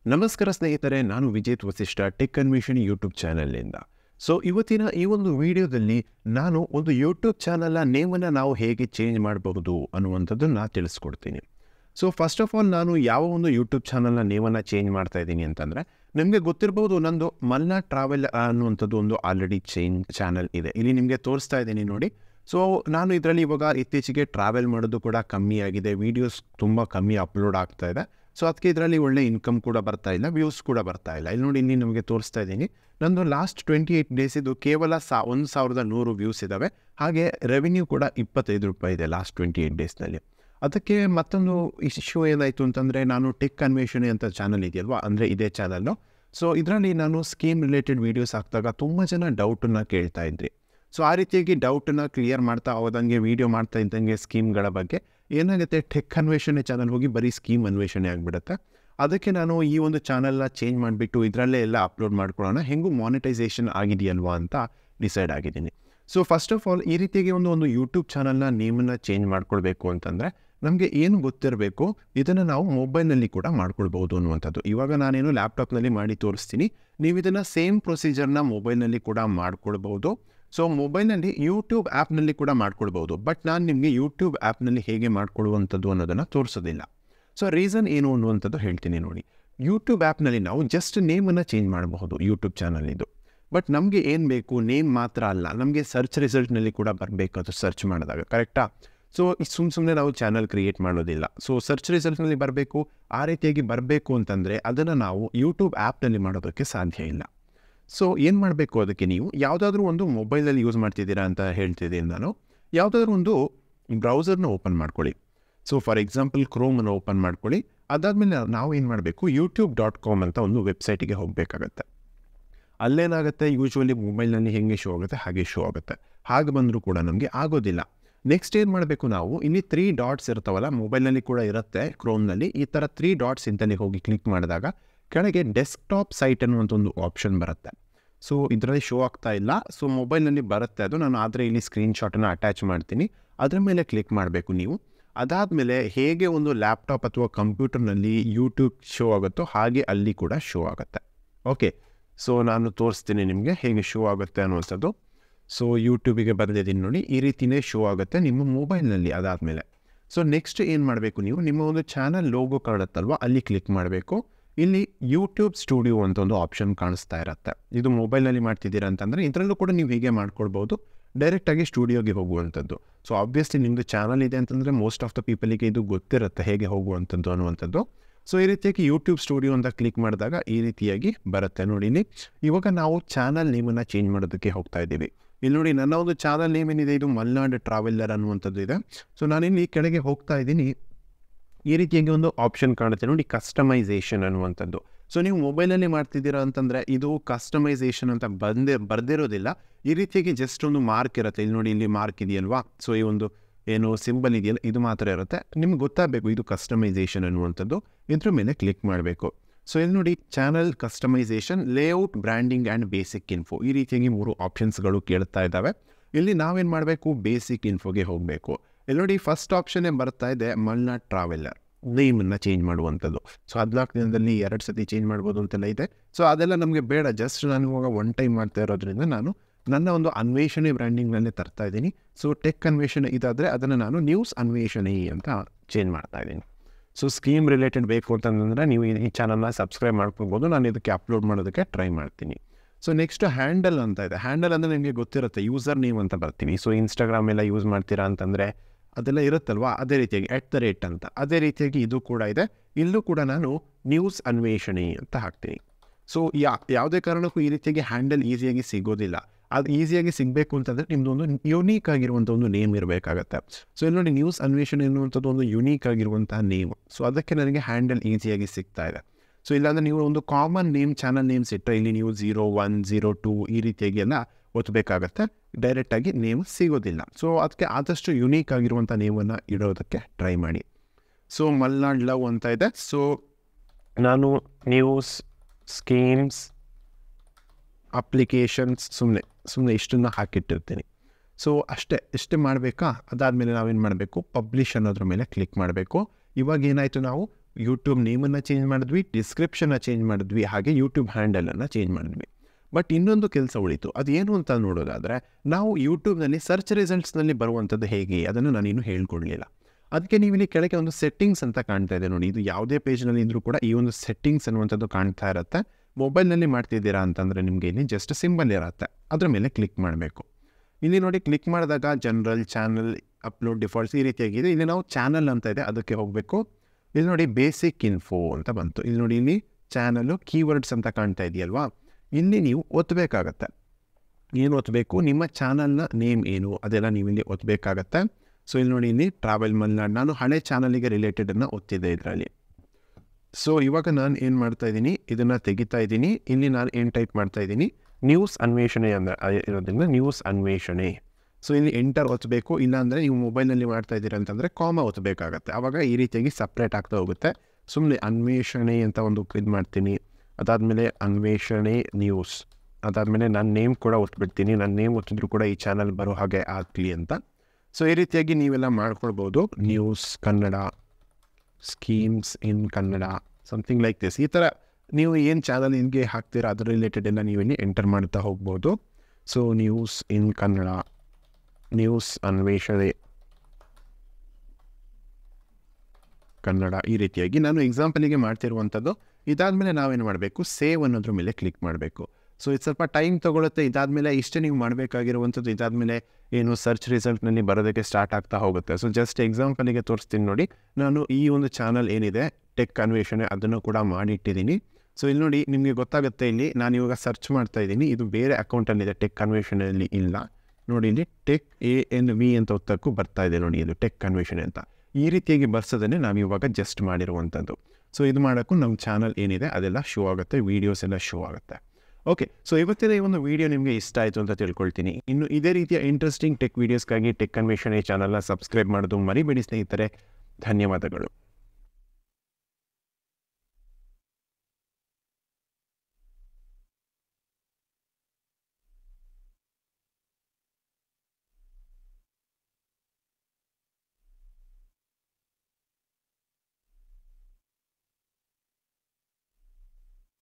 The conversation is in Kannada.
ನಮಸ್ಕಾರ ಸ್ನೇಹಿತರೆ ನಾನು ವಿಜೇತ್ ವಸಿಷ್ಠ ಟೆಕ್ ಅನ್ವೇಷಣೆ ಯೂಟ್ಯೂಬ್ ಚಾನಲ್ನಿಂದ ಸೊ ಇವತ್ತಿನ ಈ ಒಂದು ವಿಡಿಯೋದಲ್ಲಿ ನಾನು ಒಂದು ಯೂಟ್ಯೂಬ್ ಚಾನಲ್ನ ನೇಮನ್ನು ನಾವು ಹೇಗೆ ಚೇಂಜ್ ಮಾಡಬಹುದು ಅನ್ನುವಂಥದ್ದನ್ನು ತಿಳಿಸ್ಕೊಡ್ತೀನಿ ಸೊ ಫಸ್ಟ್ ಆಫ್ ಆಲ್ ನಾನು ಯಾವ ಒಂದು ಯೂಟ್ಯೂಬ್ ಚಾನಲ್ನ ನೇಮನ್ನು ಚೇಂಜ್ ಮಾಡ್ತಾ ಇದ್ದೀನಿ ಅಂತಂದರೆ ನಿಮಗೆ ಗೊತ್ತಿರ್ಬೋದು ನಂದು ಮಲ್ನಾಡ್ ಟ್ರಾವೆಲ್ ಅನ್ನುವಂಥದ್ದು ಒಂದು ಆಲ್ರೆಡಿ ಚೇಂಜ್ ಚಾನಲ್ ಇದೆ ಇಲ್ಲಿ ನಿಮಗೆ ತೋರಿಸ್ತಾ ಇದ್ದೀನಿ ನೋಡಿ ಸೊ ನಾನು ಇದರಲ್ಲಿ ಇವಾಗ ಇತ್ತೀಚೆಗೆ ಟ್ರಾವೆಲ್ ಮಾಡೋದು ಕೂಡ ಕಮ್ಮಿ ಆಗಿದೆ ವೀಡಿಯೋಸ್ ತುಂಬ ಕಮ್ಮಿ ಅಪ್ಲೋಡ್ ಆಗ್ತಾ ಇದೆ ಸೊ ಅದಕ್ಕೆ ಇದರಲ್ಲಿ ಒಳ್ಳೆ ಇನ್ಕಮ್ ಕೂಡ ಬರ್ತಾ ಇಲ್ಲ ವ್ಯೂಸ್ ಕೂಡ ಬರ್ತಾ ಇಲ್ಲ ಇಲ್ಲಿ ನೋಡಿ ಇಲ್ಲಿ ನಿಮಗೆ ತೋರಿಸ್ತಾ ಇದ್ದೀನಿ ನಂದು ಲಾಸ್ಟ್ ಟ್ವೆಂಟಿ ಏಯ್ಟ್ ಡೇಸ್ ಇದು ಕೇವಲ ಸಾ ಒಂದು ಸಾವಿರದ ನೂರು ವ್ಯೂಸ್ ಇದ್ದಾವೆ ಹಾಗೆ ರೆವಿನ್ಯೂ ಕೂಡ ಇಪ್ಪತ್ತೈದು ರೂಪಾಯಿ ಇದೆ ಲಾಸ್ಟ್ ಟ್ವೆಂಟಿ ಏಯ್ಟ್ ಡೇಸ್ನಲ್ಲಿ ಅದಕ್ಕೆ ಮತ್ತೊಂದು ಇಶ್ಯೂ ಏನಾಯಿತು ಅಂತಂದರೆ ನಾನು ಟೆಕ್ ಅನ್ವೇಷಣೆ ಅಂತ ಚಾನಲ್ ಇದೆಯಲ್ವಾ ಅಂದರೆ ಇದೇ ಚಾನಲ್ಲು ಸೊ ಇದರಲ್ಲಿ ನಾನು ಸ್ಕೀಮ್ ರಿಲೇಟೆಡ್ ವೀಡಿಯೋಸ್ ಹಾಕಿದಾಗ ತುಂಬ ಜನ ಡೌಟನ್ನು ಕೇಳ್ತಾ ಇದ್ರಿ ಸೊ ಆ ರೀತಿಯಾಗಿ ಡೌಟನ್ನು ಕ್ಲಿಯರ್ ಮಾಡ್ತಾ ಹೋದಂಗೆ ವೀಡಿಯೋ ಮಾಡ್ತಾ ಇದ್ದಂಗೆ ಸ್ಕೀಮ್ಗಳ ಬಗ್ಗೆ ಏನಾಗುತ್ತೆ ಟೆಕ್ ಅನ್ವೇಷಣೆ ಚಾನಲ್ ಹೋಗಿ ಬರೀ ಸ್ಕೀಮ್ ಅನ್ವೇಷಣೆ ಆಗಿಬಿಡುತ್ತೆ ಅದಕ್ಕೆ ನಾನು ಈ ಒಂದು ಚಾನಲ್ನ ಚೇಂಜ್ ಮಾಡಿಬಿಟ್ಟು ಇದರಲ್ಲೇ ಎಲ್ಲ ಅಪ್ಲೋಡ್ ಮಾಡ್ಕೊಳ್ಳೋಣ ಹೆಂಗೂ ಮಾನಿಟೈಸೇಷನ್ ಆಗಿದೆಯಲ್ವಾ ಅಂತ ಡಿಸೈಡ್ ಆಗಿದ್ದೀನಿ ಸೊ ಫಸ್ಟ್ ಆಫ್ ಆಲ್ ಈ ರೀತಿಯಾಗಿ ಒಂದು ಒಂದು ಯೂಟ್ಯೂಬ್ ಚಾನಲ್ನ ನೇಮನ್ನು ಚೇಂಜ್ ಮಾಡ್ಕೊಳ್ಬೇಕು ಅಂತಂದರೆ ನಮಗೆ ಏನು ಗೊತ್ತಿರಬೇಕು ಇದನ್ನು ನಾವು ಮೊಬೈಲ್ನಲ್ಲಿ ಕೂಡ ಮಾಡ್ಕೊಳ್ಬೋದು ಅನ್ನುವಂಥದ್ದು ಇವಾಗ ನಾನೇನು ಲ್ಯಾಪ್ಟಾಪ್ನಲ್ಲಿ ಮಾಡಿ ತೋರಿಸ್ತೀನಿ ನೀವು ಇದನ್ನು ಸೇಮ್ ಪ್ರೊಸೀಜರ್ನ ಮೊಬೈಲ್ನಲ್ಲಿ ಕೂಡ ಮಾಡ್ಕೊಳ್ಬೋದು ಸೊ ಮೊಬೈಲ್ನಲ್ಲಿ ಯೂಟ್ಯೂಬ್ ಆ್ಯಪ್ನಲ್ಲಿ ಕೂಡ ಮಾಡ್ಕೊಳ್ಬೋದು ಬಟ್ ನಾನು ನಿಮಗೆ ಯೂಟ್ಯೂಬ್ ಆ್ಯಪ್ನಲ್ಲಿ ಹೇಗೆ ಮಾಡ್ಕೊಳ್ಳುವಂಥದ್ದು ಅನ್ನೋದನ್ನು ತೋರಿಸೋದಿಲ್ಲ ಸೊ ರೀಸನ್ ಏನು ಅನ್ನುವಂಥದ್ದು ಹೇಳ್ತೀನಿ ನೋಡಿ ಯೂಟ್ಯೂಬ್ ಆ್ಯಪ್ನಲ್ಲಿ ನಾವು ಜಸ್ಟ್ ನೇಮನ್ನು ಚೇಂಜ್ ಮಾಡಬಹುದು ಯೂಟ್ಯೂಬ್ ಚಾನಲ್ ಇದು ಬಟ್ ನಮಗೆ ಏನು ಬೇಕು ನೇಮ್ ಮಾತ್ರ ಅಲ್ಲ ನಮಗೆ ಸರ್ಚ್ ರಿಸಲ್ಟ್ನಲ್ಲಿ ಕೂಡ ಬರಬೇಕು ಅದು ಸರ್ಚ್ ಮಾಡಿದಾಗ ಕರೆಕ್ಟಾ ಸೊ ಸುಮ್ಮ ಸುಮ್ಮನೆ ನಾವು ಚಾನಲ್ ಕ್ರಿಯೇಟ್ ಮಾಡೋದಿಲ್ಲ ಸೊ ಸರ್ಚ್ ರಿಸಲ್ಟ್ನಲ್ಲಿ ಬರಬೇಕು ಆ ರೀತಿಯಾಗಿ ಬರಬೇಕು ಅಂತಂದರೆ ಅದನ್ನು ನಾವು ಯೂಟ್ಯೂಬ್ ಆ್ಯಪ್ನಲ್ಲಿ ಮಾಡೋದಕ್ಕೆ ಸಾಧ್ಯ ಇಲ್ಲ ಸೊ ಏನು ಮಾಡಬೇಕು ಅದಕ್ಕೆ ನೀವು ಯಾವುದಾದ್ರೂ ಒಂದು ಮೊಬೈಲಲ್ಲಿ ಯೂಸ್ ಮಾಡ್ತಿದ್ದೀರಾ ಅಂತ ಹೇಳ್ತಿದ್ದೀನಿ ನಾನು ಯಾವುದಾದ್ರೂ ಒಂದು ಬ್ರೌಸರ್ನ ಓಪನ್ ಮಾಡ್ಕೊಳ್ಳಿ ಸೊ ಫಾರ್ ಎಕ್ಸಾಂಪಲ್ ಕ್ರೋಮನ್ನು ಓಪನ್ ಮಾಡ್ಕೊಳ್ಳಿ ಅದಾದಮೇಲೆ ನಾವು ಏನು ಮಾಡಬೇಕು ಯೂಟ್ಯೂಬ್ ಡಾಟ್ ಕಾಮ್ ಅಂತ ಒಂದು ವೆಬ್ಸೈಟಿಗೆ ಹೋಗಬೇಕಾಗತ್ತೆ ಅಲ್ಲೇನಾಗುತ್ತೆ ಯೂಶ್ವಲಿ ಮೊಬೈಲ್ನಲ್ಲಿ ಹೆಂಗೆ ಶೋ ಆಗುತ್ತೆ ಹಾಗೆ ಶೋ ಆಗುತ್ತೆ ಹಾಗೆ ಬಂದರೂ ಕೂಡ ನಮಗೆ ಆಗೋದಿಲ್ಲ ನೆಕ್ಸ್ಟ್ ಏನು ಮಾಡಬೇಕು ನಾವು ಇಲ್ಲಿ ತ್ರೀ ಡಾಟ್ಸ್ ಇರ್ತಾವಲ್ಲ ಮೊಬೈಲ್ನಲ್ಲಿ ಕೂಡ ಇರುತ್ತೆ ಕ್ರೋಮ್ನಲ್ಲಿ ಈ ಥರ ತ್ರೀ ಡಾಟ್ಸ್ ಇಂತಲ್ಲಿ ಹೋಗಿ ಕ್ಲಿಕ್ ಮಾಡಿದಾಗ ಕೆಳಗೆ ಡೆಸ್ಕ್ಟಾಪ್ ಸೈಟ್ ಅನ್ನುವಂಥ ಒಂದು ಆಪ್ಷನ್ ಬರುತ್ತೆ ಸೊ ಇದರಲ್ಲಿ ಶೋ ಆಗ್ತಾ ಇಲ್ಲ ಸೊ ಮೊಬೈಲ್ನಲ್ಲಿ ಬರುತ್ತೆ ಅದು ನಾನು ಆದರೆ ಇಲ್ಲಿ ಸ್ಕ್ರೀನ್ಶಾಟನ್ನು ಅಟ್ಯಾಚ್ ಮಾಡ್ತೀನಿ ಅದರ ಮೇಲೆ ಕ್ಲಿಕ್ ಮಾಡಬೇಕು ನೀವು ಅದಾದಮೇಲೆ ಹೇಗೆ ಒಂದು ಲ್ಯಾಪ್ಟಾಪ್ ಅಥವಾ ಕಂಪ್ಯೂಟರ್ನಲ್ಲಿ ಯೂಟ್ಯೂಬ್ ಶೋ ಆಗುತ್ತೋ ಹಾಗೆ ಅಲ್ಲಿ ಕೂಡ ಶೋ ಆಗುತ್ತೆ ಓಕೆ ಸೊ ನಾನು ತೋರಿಸ್ತೀನಿ ನಿಮಗೆ ಹೇಗೆ ಶೋ ಆಗುತ್ತೆ ಅನ್ನುವಂಥದ್ದು ಸೊ ಯೂಟ್ಯೂಬಿಗೆ ಬರೆದಿದ್ದೀನಿ ನೋಡಿ ಈ ರೀತಿಯೇ ಶೋ ಆಗುತ್ತೆ ನಿಮ್ಮ ಮೊಬೈಲ್ನಲ್ಲಿ ಅದಾದಮೇಲೆ ಸೊ ನೆಕ್ಸ್ಟ್ ಏನು ಮಾಡಬೇಕು ನೀವು ನಿಮ್ಮ ಒಂದು ಚಾನಲ್ ಲೋಗೋ ಕಾಣುತ್ತಲ್ವ ಅಲ್ಲಿ ಕ್ಲಿಕ್ ಮಾಡಬೇಕು ಇಲ್ಲಿ ಯೂಟ್ಯೂಬ್ ಸ್ಟುಡಿಯೋ ಅಂತ ಒಂದು ಆಪ್ಷನ್ ಕಾಣಿಸ್ತಾ ಇರುತ್ತೆ ಇದು ಮೊಬೈಲ್ನಲ್ಲಿ ಮಾಡ್ತಿದ್ದೀರಾ ಅಂತಂದರೆ ಇದರಲ್ಲೂ ಕೂಡ ನೀವು ಹೀಗೆ ಮಾಡ್ಕೊಳ್ಬೋದು ಡೈರೆಕ್ಟಾಗಿ ಸ್ಟುಡಿಯೋಗೆ ಹೋಗುವಂಥದ್ದು ಸೊ ಆಬ್ವಿಯಸ್ಲಿ ನಿಮ್ಮದು ಚಾನಲ್ ಇದೆ ಅಂತಂದರೆ ಮೋಸ್ಟ್ ಆಫ್ ದ ಪೀಪಲಿಗೆ ಇದು ಗೊತ್ತಿರುತ್ತೆ ಹೇಗೆ ಹೋಗುವಂಥದ್ದು ಅನ್ನುವಂಥದ್ದು ಸೊ ಈ ರೀತಿಯಾಗಿ ಯೂಟ್ಯೂಬ್ ಸ್ಟುಡಿಯೋ ಅಂತ ಕ್ಲಿಕ್ ಮಾಡಿದಾಗ ಈ ರೀತಿಯಾಗಿ ಬರುತ್ತೆ ನೋಡಿ ಇಲ್ಲಿ ಇವಾಗ ನಾವು ಚಾನಲ್ ನೇಮನ್ನು ಚೇಂಜ್ ಮಾಡೋದಕ್ಕೆ ಹೋಗ್ತಾ ಇದ್ದೀವಿ ಇಲ್ಲಿ ನೋಡಿ ನನ್ನ ಒಂದು ಚಾನಲ್ ನೇಮ್ ಏನಿದೆ ಇದು ಮಲ್ನಾಡ್ ಟ್ರಾವೆಲ್ಲರ್ ಅನ್ನುವಂಥದ್ದು ಇದೆ ಸೊ ನಾನಿಲ್ಲಿ ಕೆಳಗೆ ಹೋಗ್ತಾ ಇದ್ದೀನಿ ಈ ರೀತಿಯಾಗಿ ಒಂದು ಆಪ್ಷನ್ ಕಾಣುತ್ತೆ ನೋಡಿ ಕಸ್ಟಮೈಸೇಷನ್ ಅನ್ನುವಂಥದ್ದು ಸೊ ನೀವು ಮೊಬೈಲಲ್ಲಿ ಮಾಡ್ತಿದ್ದೀರಾ ಅಂತಂದರೆ ಇದು ಕಸ್ಟಮೈಸೇಷನ್ ಅಂತ ಬಂದೇ ಬರ್ದಿರೋದಿಲ್ಲ ಈ ರೀತಿಯಾಗಿ ಜಸ್ಟ್ ಒಂದು ಮಾರ್ಕ್ ಇರುತ್ತೆ ಇಲ್ಲಿ ನೋಡಿ ಇಲ್ಲಿ ಮಾರ್ಕ್ ಇದೆಯಲ್ವಾ ಸೊ ಈ ಒಂದು ಏನು ಸಿಂಬಲ್ ಇದೆಯಲ್ಲ ಇದು ಮಾತ್ರ ಇರುತ್ತೆ ನಿಮ್ಗೆ ಗೊತ್ತಾಗಬೇಕು ಇದು ಕಸ್ಟಮೈಸೇಷನ್ ಅನ್ನುವಂಥದ್ದು ಇದ್ರ ಮೇಲೆ ಕ್ಲಿಕ್ ಮಾಡಬೇಕು ಸೊ ಇಲ್ಲಿ ನೋಡಿ channel customization layout branding and basic info ಈ ರೀತಿಯಾಗಿ ಮೂರು ಆಪ್ಷನ್ಸ್ಗಳು ಕೇಳ್ತಾ ಇದ್ದಾವೆ ಇಲ್ಲಿ ನಾವೇನು ಮಾಡಬೇಕು ಬೇಸಿಕ್ ಇನ್ಫೋಗೆ ಹೋಗಬೇಕು ಇಲ್ಲಿ ನೋಡಿ ಫಸ್ಟ್ ಆಪ್ಷನ್ನೇ ಬರ್ತಾ ಇದೆ ಮಲ್ನಾಡ್ ಟ್ರಾವೆಲರ್ ನೇಮನ್ನು ಚೇಂಜ್ ಮಾಡುವಂಥದ್ದು ಸೊ ಹದಿನಾಲ್ಕು ದಿನದಲ್ಲಿ ಎರಡು ಸತಿ ಚೇಂಜ್ ಮಾಡ್ಬೋದು ಅಂತೆಲ್ಲ ಇದೆ ಸೊ ಅದೆಲ್ಲ ನಮಗೆ ಬೇಡ ಜಸ್ಟ್ ನಾನು ಇವಾಗ ಒನ್ ಟೈಮ್ ಮಾಡ್ತಾ ಇರೋದ್ರಿಂದ ನಾನು ನನ್ನ ಒಂದು ಅನ್ವೇಷಣೆ ಬ್ರ್ಯಾಂಡಿಂಗ್ನಲ್ಲೇ ತರ್ತಾ ಇದ್ದೀನಿ ಸೊ ಟೆಕ್ ಅನ್ವೇಷಣೆ ಇದಾದರೆ ಅದನ್ನು ನಾನು ನ್ಯೂಸ್ ಅನ್ವೇಷಣೆ ಅಂತ ಚೇಂಜ್ ಮಾಡ್ತಾ ಇದ್ದೀನಿ ಸೊ ಸ್ಕೀಮ್ ರಿಲೇಟೆಡ್ ಬೇಕು ಅಂತಂದರೆ ನೀವು ಈ ಚಾನಲ್ನ ಸಬ್ಸ್ಕ್ರೈಬ್ ಮಾಡ್ಕೊಬೋದು ನಾನು ಇದಕ್ಕೆ ಅಪ್ಲೋಡ್ ಮಾಡೋದಕ್ಕೆ ಟ್ರೈ ಮಾಡ್ತೀನಿ ಸೊ ನೆಕ್ಸ್ಟ್ ಹ್ಯಾಂಡಲ್ ಅಂತ ಇದೆ ಹ್ಯಾಂಡಲ್ ಅಂದರೆ ನಿಮಗೆ ಗೊತ್ತಿರುತ್ತೆ ಯೂಸರ್ ನೇಮ್ ಅಂತ ಬರ್ತೀನಿ ಸೊ ಇನ್ಸ್ಟಾಗ್ರಾಮ್ ಎಲ್ಲ ಯೂಸ್ ಮಾಡ್ತೀರಾ ಅಂತಂದರೆ ಅದೆಲ್ಲ ಇರುತ್ತಲ್ವಾ ಅದೇ ರೀತಿಯಾಗಿ ಎಟ್ ದ ರೇಟ್ ಅಂತ ಅದೇ ರೀತಿಯಾಗಿ ಇದು ಕೂಡ ಇದೆ ಇಲ್ಲೂ ಕೂಡ ನಾನು ನ್ಯೂಸ್ ಅನ್ವೇಷಣೆ ಅಂತ ಹಾಕ್ತೀನಿ ಸೊ ಯಾ ಯಾವುದೇ ಕಾರಣಕ್ಕೂ ಈ ರೀತಿಯಾಗಿ ಹ್ಯಾಂಡಲ್ ಈಸಿಯಾಗಿ ಸಿಗೋದಿಲ್ಲ ಅದು ಈಸಿಯಾಗಿ ಸಿಗಬೇಕು ಅಂತಂದರೆ ನಿಮ್ಮದು ಒಂದು ಯುನೀಕ್ ಆಗಿರುವಂಥ ಒಂದು ನೇಮ್ ಇರಬೇಕಾಗತ್ತೆ ಸೊ ಇಲ್ಲಿ ನೋಡಿ ನ್ಯೂಸ್ ಅನ್ವೇಷಣೆ ಎನ್ನುವಂಥದ್ದು ಒಂದು ಯುನೀಕ್ ಆಗಿರುವಂಥ ನೇಮ್ ಸೊ ಅದಕ್ಕೆ ನನಗೆ ಹ್ಯಾಂಡಲ್ ಈಸಿಯಾಗಿ ಸಿಗ್ತಾ ಇದೆ ಸೊ ಇಲ್ಲಾಂದರೆ ನೀವು ಒಂದು ಕಾಮನ್ ನೇಮ್ ಚಾನಲ್ ನೇಮ್ಸ್ ಇಟ್ಟರೆ ಇಲ್ಲಿ ನೀವು ಝೀರೋ ಒನ್ ಝೀರೋ ಟೂ ಈ ರೀತಿಯಾಗಿ ಎಲ್ಲ ಒತ್ತಬೇಕಾಗತ್ತೆ ಡೈರೆಕ್ಟಾಗಿ ನೇಮ್ ಸಿಗೋದಿಲ್ಲ ಸೊ ಅದಕ್ಕೆ ಆದಷ್ಟು ಯುನೀಕ್ ಆಗಿರುವಂಥ ನೇಮನ್ನು ಇಡೋದಕ್ಕೆ ಟ್ರೈ ಮಾಡಿ ಸೊ ಮಲ್ನಾಡ್ ಲವ್ ಅಂತ ಇದೆ ಸೊ ನಾನು ನ್ಯೂಸ್ ಸ್ಕೀಮ್ಸ್ ಅಪ್ಲಿಕೇಶನ್ಸ್ ಸುಮ್ಮನೆ ಸುಮ್ಮನೆ ಇಷ್ಟನ್ನು ಹಾಕಿಟ್ಟಿರ್ತೀನಿ ಸೊ ಅಷ್ಟೇ ಇಷ್ಟೇ ಮಾಡಬೇಕಾ ಅದಾದಮೇಲೆ ನಾವೇನು ಮಾಡಬೇಕು ಪಬ್ಲಿಷ್ ಅನ್ನೋದ್ರ ಮೇಲೆ ಕ್ಲಿಕ್ ಮಾಡಬೇಕು ಇವಾಗ ಏನಾಯಿತು ನಾವು ಯೂಟ್ಯೂಬ್ ನೇಮನ್ನು ಚೇಂಜ್ ಮಾಡಿದ್ವಿ ಡಿಸ್ಕ್ರಿಪ್ಷನ್ನ ಚೇಂಜ್ ಮಾಡಿದ್ವಿ ಹಾಗೆ ಯೂಟ್ಯೂಬ್ ಹ್ಯಾಂಡಲನ್ನು ಚೇಂಜ್ ಮಾಡಿದ್ವಿ ಬಟ್ ಇನ್ನೊಂದು ಕೆಲಸ ಉಳಿತು ಅದೇನು ಅಂತ ನೋಡೋದಾದರೆ ನಾವು ಯೂಟ್ಯೂಬ್ನಲ್ಲಿ ಸರ್ಚ್ ರಿಸಲ್ಟ್ಸ್ನಲ್ಲಿ ಬರುವಂಥದ್ದು ಹೇಗೆ ಅದನ್ನು ನಾನಿನ್ನು ಹೇಳ್ಕೊಡ್ಲಿಲ್ಲ ಅದಕ್ಕೆ ನೀವು ಇಲ್ಲಿ ಕೆಳಗೆ ಒಂದು ಸೆಟ್ಟಿಂಗ್ಸ್ ಅಂತ ಕಾಣ್ತಾ ಇದೆ ನೋಡಿ ಇದು ಯಾವುದೇ ಪೇಜ್ನಲ್ಲಿ ಇದ್ರೂ ಕೂಡ ಈ ಒಂದು ಸೆಟ್ಟಿಂಗ್ಸ್ ಅನ್ನುವಂಥದ್ದು ಕಾಣ್ತಾ ಇರುತ್ತೆ ಮೊಬೈಲ್ನಲ್ಲಿ ಮಾಡ್ತಿದ್ದೀರಾ ಅಂತಂದರೆ ನಿಮಗೆ ಇಲ್ಲಿ ಜಸ್ಟ್ ಸಿಂಬಲ್ ಇರುತ್ತೆ ಅದ್ರ ಮೇಲೆ ಕ್ಲಿಕ್ ಮಾಡಬೇಕು ಇಲ್ಲಿ ನೋಡಿ ಕ್ಲಿಕ್ ಮಾಡಿದಾಗ ಜನರಲ್ ಚಾನಲ್ ಅಪ್ಲೋಡ್ ಡಿಫಾಲ್ಟ್ಸ್ ಈ ರೀತಿಯಾಗಿದೆ ಇಲ್ಲಿ ನಾವು ಚಾನಲ್ ಅಂತ ಇದೆ ಅದಕ್ಕೆ ಹೋಗಬೇಕು ಇಲ್ಲಿ ನೋಡಿ ಬೇಸಿಕ್ ಇನ್ಫೋ ಅಂತ ಬಂತು ಇಲ್ಲಿ ನೋಡಿ ಇಲ್ಲಿ ಚಾನಲ್ಲು ಕೀವರ್ಡ್ಸ್ ಅಂತ ಕಾಣ್ತಾ ಇದೆಯಲ್ವಾ ಇಲ್ಲಿ ನೀವು ಒತ್ತಬೇಕಾಗತ್ತೆ ಏನು ಒತ್ತಬೇಕು ನಿಮ್ಮ ಚಾನಲ್ನ ನೇಮ್ ಏನು ಅದೆಲ್ಲ ನೀವು ಇಲ್ಲಿ ಒತ್ತಬೇಕಾಗತ್ತೆ ಸೊ ಇಲ್ಲಿ ನೋಡಿ ಇಲ್ಲಿ ಟ್ರಾವೆಲ್ ಮಲ್ನಾಡ್ ನಾನು ಹಳೆ ಚಾನಲಿಗೆ ರಿಲೇಟೆಡನ್ನು ಒತ್ತಿದ್ದೆ ಇದರಲ್ಲಿ ಸೊ ಇವಾಗ ನಾನು ಏನು ಮಾಡ್ತಾ ಇದ್ದೀನಿ ಇದನ್ನು ತೆಗಿತಾ ಇದ್ದೀನಿ ಇಲ್ಲಿ ನಾನು ಏನು ಟೈಪ್ ಮಾಡ್ತಾ ಇದ್ದೀನಿ ನ್ಯೂಸ್ ಅನ್ವೇಷಣೆ ಅಂದರೆ ಇರೋದ್ರಿಂದ ನ್ಯೂಸ್ ಅನ್ವೇಷಣೆ ಸೊ ಇಲ್ಲಿ ಎಂಟರ್ ಒತ್ತಬೇಕು ಇಲ್ಲಾಂದರೆ ನೀವು ಮೊಬೈಲ್ನಲ್ಲಿ ಮಾಡ್ತಾ ಇದ್ದೀರಾ ಅಂತಂದರೆ ಕಾಮ ಒತ್ತಬೇಕಾಗತ್ತೆ ಆವಾಗ ಈ ರೀತಿಯಾಗಿ ಸಪ್ರೇಟ್ ಆಗ್ತಾ ಹೋಗುತ್ತೆ ಸುಮ್ಮನೆ ಅನ್ವೇಷಣೆ ಅಂತ ಒಂದು ಇದು ಮಾಡ್ತೀನಿ ಅದಾದಮೇಲೆ ಅನ್ವೇಷಣೆ ನ್ಯೂಸ್ ಅದಾದಮೇಲೆ ನನ್ನ ನೇಮ್ ಕೂಡ ಒತ್ಬಿಡ್ತೀನಿ ನನ್ನ ನೇಮ್ ಒತ್ತಿದ್ರು ಕೂಡ ಈ ಚಾನಲ್ ಬರೋ ಹಾಗೆ ಆಗಲಿ ಅಂತ ಸೊ ಈ ರೀತಿಯಾಗಿ ನೀವೆಲ್ಲ ಮಾಡ್ಕೊಳ್ಬೋದು news Kannada schemes in Kannada something like this ಈ ಥರ ನೀವು ಏನು ಚಾನಲ್ ನಿಮಗೆ ಹಾಕ್ತೀರಾ ಅದ್ರ ರಿಲೇಟೆಡ್ ಎಲ್ಲ ನೀವಿಲ್ಲಿ ಎಂಟರ್ ಮಾಡ್ತಾ ಹೋಗ್ಬೋದು so news in Kannada news ಅನ್ವೇಷಣೆ ಕನ್ನಡ ಈ ರೀತಿಯಾಗಿ ನಾನು ಎಕ್ಸಾಂಪಲಿಗೆ ಮಾಡ್ತಿರುವಂಥದ್ದು ಇದಾದಮೇಲೆ ನಾವೇನು ಮಾಡಬೇಕು ಸೇವ್ ಅನ್ನೋದ್ರ ಮೇಲೆ ಕ್ಲಿಕ್ ಮಾಡಬೇಕು ಸೊ ಇದು ಸ್ವಲ್ಪ ಟೈಮ್ ತೊಗೊಳುತ್ತೆ ಇದಾದಮೇಲೆ ಇಷ್ಟೇ ನೀವು ಮಾಡಬೇಕಾಗಿರುವಂಥದ್ದು ಇದಾದಮೇಲೆ ಏನು ಸರ್ಚ್ ರಿಸಲ್ಟ್ನಲ್ಲಿ ಬರೋದಕ್ಕೆ ಸ್ಟಾರ್ಟ್ ಆಗ್ತಾ ಹೋಗುತ್ತೆ ಸೊ ಜಸ್ಟ್ ಎಕ್ಸಾಂಪಲಿಗೆ ತೋರಿಸ್ತೀನಿ ನೋಡಿ ನಾನು ಈ ಒಂದು ಚಾನಲ್ ಏನಿದೆ ಟೆಕ್ ಅನ್ವೇಷಣೆ ಅದನ್ನು ಕೂಡ ಮಾಡಿಟ್ಟಿದ್ದೀನಿ ಸೊ ಇಲ್ಲಿ ನೋಡಿ ನಿಮಗೆ ಗೊತ್ತಾಗುತ್ತೆ ಇಲ್ಲಿ ನಾನು ಇವಾಗ ಸರ್ಚ್ ಮಾಡ್ತಾ ಇದ್ದೀನಿ ಇದು ಬೇರೆ ಅಕೌಂಟಲ್ಲಿದೆ ಟೆಕ್ ಅನ್ವೇಷಣೆಯಲ್ಲಿ ಇಲ್ಲ ನೋಡಿ ಇಲ್ಲಿ ಟೆಕ್ ಎ ಎನ್ ವಿ ಅಂತ ಒತ್ತಕ್ಕೂ ಬರ್ತಾ ಇದೆ ನೋಡಿ ಇದು ಟೆಕ್ ಕನ್ವೇಷನ್ ಅಂತ ಈ ರೀತಿಯಾಗಿ ಬರ್ಸೋದನ್ನೇ ನಾವು ಇವಾಗ ಜಸ್ಟ್ ಮಾಡಿರುವಂಥದ್ದು ಸೊ ಇದು ಮಾಡೋಕ್ಕೂ ನಮ್ಮ ಚಾನಲ್ ಏನಿದೆ ಅದೆಲ್ಲ ಶೋ ಆಗುತ್ತೆ ವೀಡಿಯೋಸ್ ಎಲ್ಲ ಶೋ ಆಗುತ್ತೆ ಓಕೆ ಸೊ ಇವತ್ತಿನ ಈ ಒಂದು ವೀಡಿಯೋ ನಿಮಗೆ ಇಷ್ಟ ಆಯಿತು ಅಂತ ತಿಳ್ಕೊಳ್ತೀನಿ ಇನ್ನು ಇದೇ ರೀತಿಯ ಇಂಟ್ರೆಸ್ಟಿಂಗ್ ಟೆಕ್ ವೀಡಿಯೋಸ್ಗಾಗಿ ಟೆಕ್ ಕನ್ವೇಷನ್ ಈ ಚಾನಲ್ನ ಸಬ್ಸ್ಕ್ರೈಬ್ ಮಾಡೋದು ಮರಿಬೇಡಿ ಸ್ನೇಹಿತರೆ ಧನ್ಯವಾದಗಳು